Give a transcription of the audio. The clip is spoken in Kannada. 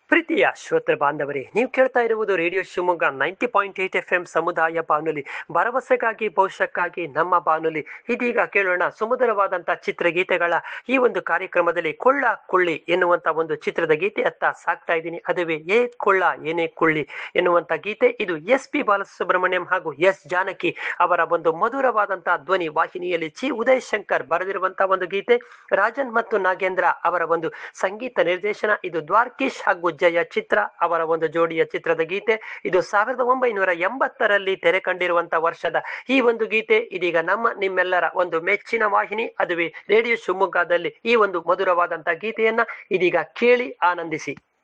ಪ್ರೀತಿಯ ಶ್ರೋತೃ ಬಾಂಧವರೇ ನೀವು ಕೇಳ್ತಾ ಇರುವುದು radio Shivamogga ninety point eight F M ಸಮುದಾಯ ಬಾನುಲಿ ಭರವಸೆಗಾಗಿ ಭವಿಷ್ಯಕ್ಕಾಗಿ ನಮ್ಮ ಬಾನುಲಿ ಇದೀಗ ಕೇಳೋಣ ಸುಮಧುರವಾದಂಥ ಚಿತ್ರಗೀತೆಗಳ ಈ ಒಂದು ಕಾರ್ಯಕ್ರಮದಲ್ಲಿ ಕೊಳ್ಳ ಕೊಳ್ಳಿ ಎನ್ನುವಂತ ಒಂದು ಚಿತ್ರದ ಗೀತೆಯತ್ತ ಸಾಕ್ತಾ ಇದ್ದೀನಿ ಅದುವೇ ಏ ಕೊಳ್ಳ ಏನೇ ಕೊಳ್ಳಿ ಎನ್ನುವಂತ ಗೀತೆ ಇದು ಎಸ್ ಪಿ ಬಾಲಸುಬ್ರಹ್ಮಣ್ಯಂ ಹಾಗೂ ಎಸ್ ಜಾನಕಿ ಅವರ ಒಂದು ಮಧುರವಾದಂತಹ ಧ್ವನಿ ವಾಹಿನಿಯಲ್ಲಿ ಚಿ ಉದಯ್ ಶಂಕರ್ ಬರೆದಿರುವಂತಹ ಒಂದು ಗೀತೆ ರಾಜನ್ ಮತ್ತು ನಾಗೇಂದ್ರ ಅವರ ಒಂದು ಸಂಗೀತ ನಿರ್ದೇಶನ ಇದು ದ್ವಾರ್ಕೀಶ್ ಹಾಗೂ ಜಯ ಚಿತ್ರ ಅವರ ಒಂದು ಜೋಡಿಯ ಚಿತ್ರದ ಗೀತೆ ಇದು ಸಾವಿರದ ಒಂಬೈನೂರ ಎಂಬತ್ತರಲ್ಲಿ ತೆರೆ ಕಂಡಿರುವಂತಹ ವರ್ಷದ ಈ ಒಂದು ಗೀತೆ ಇದೀಗ ನಮ್ಮ ನಿಮ್ಮೆಲ್ಲರ ಒಂದು ಮೆಚ್ಚಿನ ವಾಹಿನಿ ಅದುವೇ ರೇಡಿಯೋ ಶಿವಮೊಗ್ಗದಲ್ಲಿ ಈ ಒಂದು ಮಧುರವಾದಂತಹ ಗೀತೆಯನ್ನ ಇದೀಗ ಕೇಳಿ ಆನಂದಿಸಿ